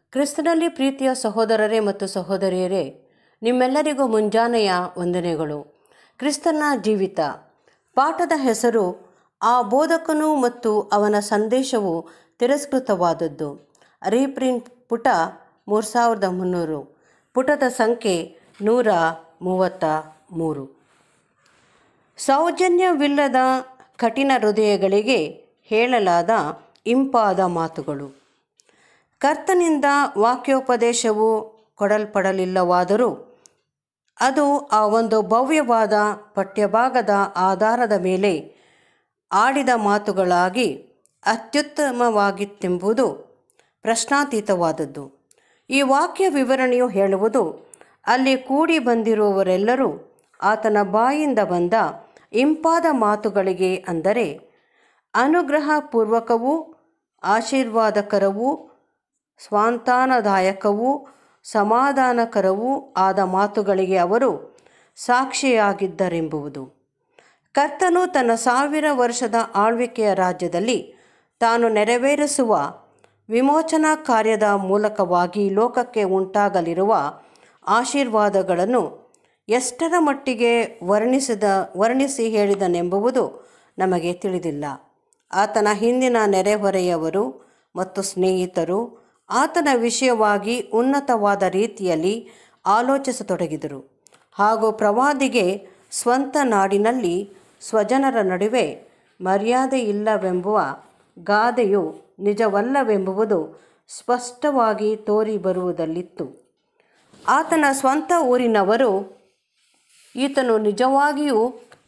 ಕ್ರಿಸ್ತನಲ್ಲಿ ಪ್ರೀತಿಯ ಸಹೋದರರೇ ಮತ್ತು ಸಹೋದರಿಯರೇ ನಿಮ್ಮೆಲ್ಲರಿಗೂ ಮುಂಜಾನೆಯ ವಂದನೆಗಳು ಕ್ರಿಸ್ತನ ಜೀವಿತ ಪಾಠದ ಹೆಸರು ಆ ಬೋಧಕನು ಮತ್ತು ಅವನ ಸಂದೇಶವು ತಿರಸ್ಕೃತವಾದದ್ದು ರೀಪ್ರಿಂಟ್ ಪುಟ ಮೂರು ಸಾವಿರದ ಮುನ್ನೂರು ಪುಟದ ಸಂಖ್ಯೆ ನೂರ ಮೂವತ್ತ ಮೂರು ಸೌಜನ್ಯವಿಲ್ಲದ ಕಠಿಣ ಹೃದಯಗಳಿಗೆ ಹೇಳಲಾದ ಇಂಪಾದ ಮಾತುಗಳು ಕರ್ತನಿಂದ ವಾಕ್ಯೋಪದೇಶವು ಕೊಡಲ್ಪಡಲಿಲ್ಲವಾದರೂ ಅದು ಆ ಒಂದು ಭವ್ಯವಾದ ಪಠ್ಯಭಾಗದ ಆಧಾರದ ಮೇಲೆ ಆಡಿದ ಮಾತುಗಳಾಗಿ ಅತ್ಯುತ್ತಮವಾಗಿತ್ತೆಂಬುದು ಪ್ರಶ್ನಾತೀತವಾದದ್ದು ಈ ವಾಕ್ಯ ವಿವರಣೆಯು ಹೇಳುವುದು ಅಲ್ಲಿ ಕೂಡಿ ಬಂದಿರುವವರೆಲ್ಲರೂ ಆತನ ಬಾಯಿಂದ ಬಂದ ಇಂಪಾದ ಮಾತುಗಳಿಗೆ ಅಂದರೆ ಅನುಗ್ರಹಪೂರ್ವಕವೂ ಆಶೀರ್ವಾದಕರವೂ ಸ್ವಾಂತಾನದಾಯಕವೂ ಸಮಾಧಾನಕರವೂ ಆದ ಮಾತುಗಳಿಗೆ ಅವರು ಸಾಕ್ಷಿಯಾಗಿದ್ದರೆಂಬುದು ಕರ್ತನು ತನ್ನ ಸಾವಿರ ವರ್ಷದ ಆಳ್ವಿಕೆಯ ರಾಜ್ಯದಲ್ಲಿ ತಾನು ನೆರವೇರಿಸುವ ವಿಮೋಚನಾ ಕಾರ್ಯದ ಮೂಲಕವಾಗಿ ಲೋಕಕ್ಕೆ ಉಂಟಾಗಲಿರುವ ಆಶೀರ್ವಾದಗಳನ್ನು ಎಷ್ಟರ ಮಟ್ಟಿಗೆ ವರ್ಣಿಸಿದ ವರ್ಣಿಸಿ ಹೇಳಿದನೆಂಬುದು ನಮಗೆ ತಿಳಿದಿಲ್ಲ ಆತನ ಹಿಂದಿನ ನೆರೆಹೊರೆಯವರು ಮತ್ತು ಸ್ನೇಹಿತರು ಆತನ ವಿಷಯವಾಗಿ ಉನ್ನತವಾದ ರೀತಿಯಲ್ಲಿ ಆಲೋಚಿಸತೊಡಗಿದರು ಹಾಗೂ ಪ್ರವಾದಿಗೆ ಸ್ವಂತ ನಾಡಿನಲ್ಲಿ ಸ್ವಜನರ ನಡುವೆ ಮರ್ಯಾದೆ ಇಲ್ಲವೆಂಬುವ ಗಾದೆಯು ನಿಜವಲ್ಲವೆಂಬುದು ಸ್ಪಷ್ಟವಾಗಿ ತೋರಿ ಬರುವುದಲ್ಲಿತ್ತು ಆತನ ಸ್ವಂತ ಊರಿನವರು ಈತನು ನಿಜವಾಗಿಯೂ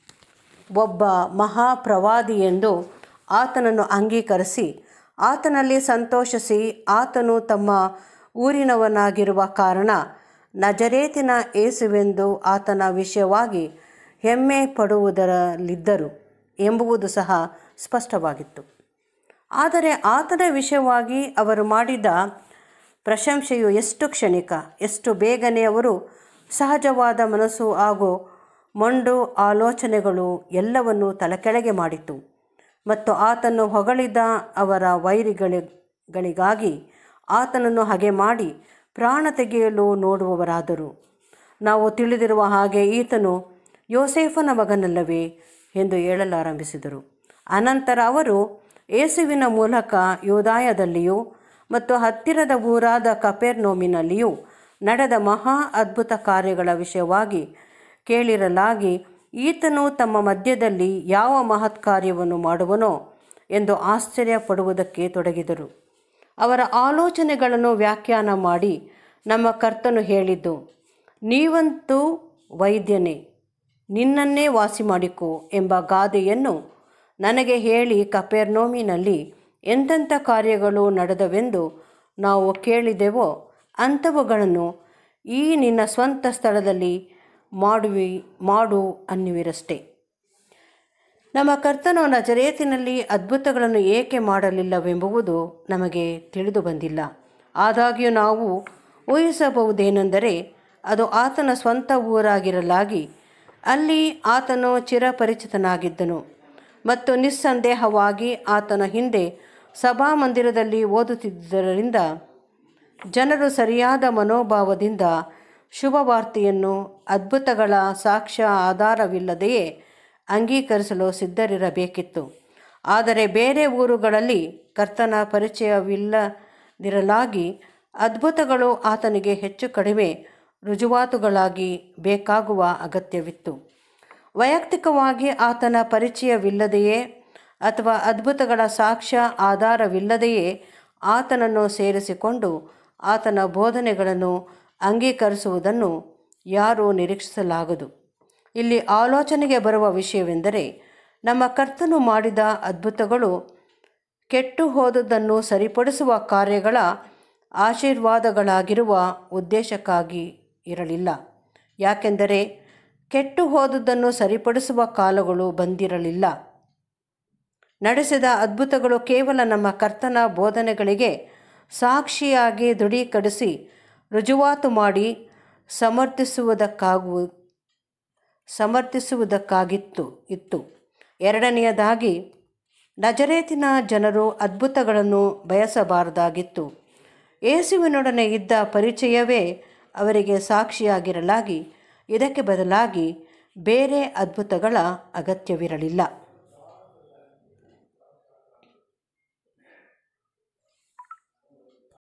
ಒಬ್ಬ ಮಹಾಪ್ರವಾದಿ ಎಂದು ಆತನನ್ನು ಅಂಗೀಕರಿಸಿ ಆತನಲ್ಲಿ ಸಂತೋಷಿಸಿ ಆತನು ತಮ್ಮ ಊರಿನವನಾಗಿರುವ ಕಾರಣ ನಜರೇತಿನ ಏಸುವೆಂದು ಆತನ ವಿಷಯವಾಗಿ ಹೆಮ್ಮೆ ಪಡುವುದರಲ್ಲಿದ್ದರು ಎಂಬುದು ಸಹ ಸ್ಪಷ್ಟವಾಗಿತ್ತು ಆದರೆ ಆತನ ವಿಷಯವಾಗಿ ಅವರು ಮಾಡಿದ ಪ್ರಶಂಸೆಯು ಎಷ್ಟು ಕ್ಷಣಿಕ ಎಷ್ಟು ಬೇಗನೆ ಅವರು ಸಹಜವಾದ ಮನಸ್ಸು ಹಾಗೂ ಮೊಂಡು ಆಲೋಚನೆಗಳು ಎಲ್ಲವನ್ನೂ ತಲೆಕೆಳಗೆ ಮಾಡಿತು ಮತ್ತು ಆತನು ಹೊಗಳಿದ ಅವರ ವೈರಿಗಳಿಗಾಗಿ ಆತನನ್ನು ಹಾಗೆ ಮಾಡಿ ಪ್ರಾಣ ತೆಗೆಯಲು ನೋಡುವವರಾದರು ನಾವು ತಿಳಿದಿರುವ ಹಾಗೆ ಈತನು ಯೋಸೇಫನ ಮಗನಲ್ಲವೇ ಎಂದು ಹೇಳಲಾರಂಭಿಸಿದರು ಅನಂತರ ಅವರು ಯೇಸುವಿನ ಮೂಲಕ ಯೋದಾಯದಲ್ಲಿಯೂ ಮತ್ತು ಹತ್ತಿರದ ಊರಾದ ಕಪೆರ್ನೋಮಿನಲ್ಲಿಯೂ ನಡೆದ ಮಹಾ ಅದ್ಭುತ ಕಾರ್ಯಗಳ ವಿಷಯವಾಗಿ ಕೇಳಿರಲಾಗಿ ಈತನು ತಮ್ಮ ಮಧ್ಯದಲ್ಲಿ ಯಾವ ಮಹತ್ ಕಾರ್ಯವನ್ನು ಮಾಡುವನೋ ಎಂದು ಆಶ್ಚರ್ಯಪಡುವುದಕ್ಕೆ ತೊಡಗಿದರು ಅವರ ಆಲೋಚನೆಗಳನ್ನು ವ್ಯಾಖ್ಯಾನ ಮಾಡಿ ನಮ್ಮ ಕರ್ತನು ಹೇಳಿದ್ದು ನೀವಂತೂ ವೈದ್ಯನೇ ನಿನ್ನನ್ನೇ ವಾಸಿ ಮಾಡಿಕೋ ಎಂಬ ಗಾದೆಯನ್ನು ನನಗೆ ಹೇಳಿ ಕಪೆರ್ನೋಮಿನಲ್ಲಿ ಎಂತೆಂಥ ಕಾರ್ಯಗಳು ನಡೆದವೆಂದು ನಾವು ಕೇಳಿದೆವೋ ಅಂಥವುಗಳನ್ನು ಈ ನಿನ್ನ ಸ್ವಂತ ಸ್ಥಳದಲ್ಲಿ ಮಾಡುವಿ ಮಾಡು ಅನ್ನುವಿರಷ್ಟೇ ನಮ್ಮ ಕರ್ತನು ನಜರೇತಿನಲ್ಲಿ ಅದ್ಭುತಗಳನ್ನು ಏಕೆ ಮಾಡಲಿಲ್ಲವೆಂಬುದು ನಮಗೆ ತಿಳಿದು ಬಂದಿಲ್ಲ ಆದಾಗ್ಯೂ ನಾವು ಊಹಿಸಬಹುದೇನೆಂದರೆ ಅದು ಆತನ ಸ್ವಂತ ಊರಾಗಿರಲಾಗಿ ಅಲ್ಲಿ ಆತನು ಚಿರಪರಿಚಿತನಾಗಿದ್ದನು ಮತ್ತು ನಿಸ್ಸಂದೇಹವಾಗಿ ಆತನ ಹಿಂದೆ ಸಭಾಮಂದಿರದಲ್ಲಿ ಓದುತ್ತಿದ್ದರಿಂದ ಜನರು ಸರಿಯಾದ ಮನೋಭಾವದಿಂದ ಶುಭವಾರ್ತೆಯನ್ನು ಅದ್ಭುತಗಳ ಸಾಕ್ಷ್ಯ ಆಧಾರವಿಲ್ಲದೆಯೇ ಅಂಗೀಕರಿಸಲು ಸಿದ್ಧರಿರಬೇಕಿತ್ತು ಆದರೆ ಬೇರೆ ಊರುಗಳಲ್ಲಿ ಕರ್ತನ ಪರಿಚಯವಿಲ್ಲದಿರಲಾಗಿ ಅದ್ಭುತಗಳು ಆತನಿಗೆ ಹೆಚ್ಚು ಕಡಿಮೆ ರುಜುವಾತುಗಳಾಗಿ ಬೇಕಾಗುವ ಅಗತ್ಯವಿತ್ತು ವೈಯಕ್ತಿಕವಾಗಿ ಆತನ ಪರಿಚಯವಿಲ್ಲದೆಯೇ ಅಥವಾ ಅದ್ಭುತಗಳ ಸಾಕ್ಷ್ಯ ಆಧಾರವಿಲ್ಲದೆಯೇ ಆತನನ್ನು ಸೇರಿಸಿಕೊಂಡು ಆತನ ಬೋಧನೆಗಳನ್ನು ಅಂಗೀಕರಿಸುವುದನ್ನು ಯಾರೂ ನಿರೀಕ್ಷಿಸಲಾಗದು ಇಲ್ಲಿ ಆಲೋಚನೆಗೆ ಬರುವ ವಿಷಯವೆಂದರೆ ನಮ್ಮ ಕರ್ತನು ಮಾಡಿದ ಅದ್ಭುತಗಳು ಕೆಟ್ಟು ಹೋದುದನ್ನು ಸರಿಪಡಿಸುವ ಕಾರ್ಯಗಳ ಆಶೀರ್ವಾದಗಳಾಗಿರುವ ಉದ್ದೇಶಕ್ಕಾಗಿ ಇರಲಿಲ್ಲ ಯಾಕೆಂದರೆ ಕೆಟ್ಟು ಹೋದುದನ್ನು ಸರಿಪಡಿಸುವ ಕಾಲಗಳು ಬಂದಿರಲಿಲ್ಲ ನಡೆಸಿದ ಅದ್ಭುತಗಳು ಕೇವಲ ನಮ್ಮ ಕರ್ತನ ಬೋಧನೆಗಳಿಗೆ ಸಾಕ್ಷಿಯಾಗಿ ದೃಢೀಕರಿಸಿ ರುಜುವಾತು ಮಾಡಿ ಸಮರ್ಥಿಸುವುದಕ್ಕಾಗು ಸಮರ್ಥಿಸುವುದಕ್ಕಾಗಿತ್ತು ಇತ್ತು ಎರಡನೆಯದಾಗಿ ನಜರೇತಿನ ಜನರು ಅದ್ಭುತಗಳನ್ನು ಬಯಸಬಾರದಾಗಿತ್ತು ಯೇಸುವಿನೊಡನೆ ಇದ್ದ ಪರಿಚಯವೇ ಅವರಿಗೆ ಸಾಕ್ಷಿಯಾಗಿರಲಾಗಿ ಇದಕ್ಕೆ ಬದಲಾಗಿ ಬೇರೆ ಅದ್ಭುತಗಳ ಅಗತ್ಯವಿರಲಿಲ್ಲ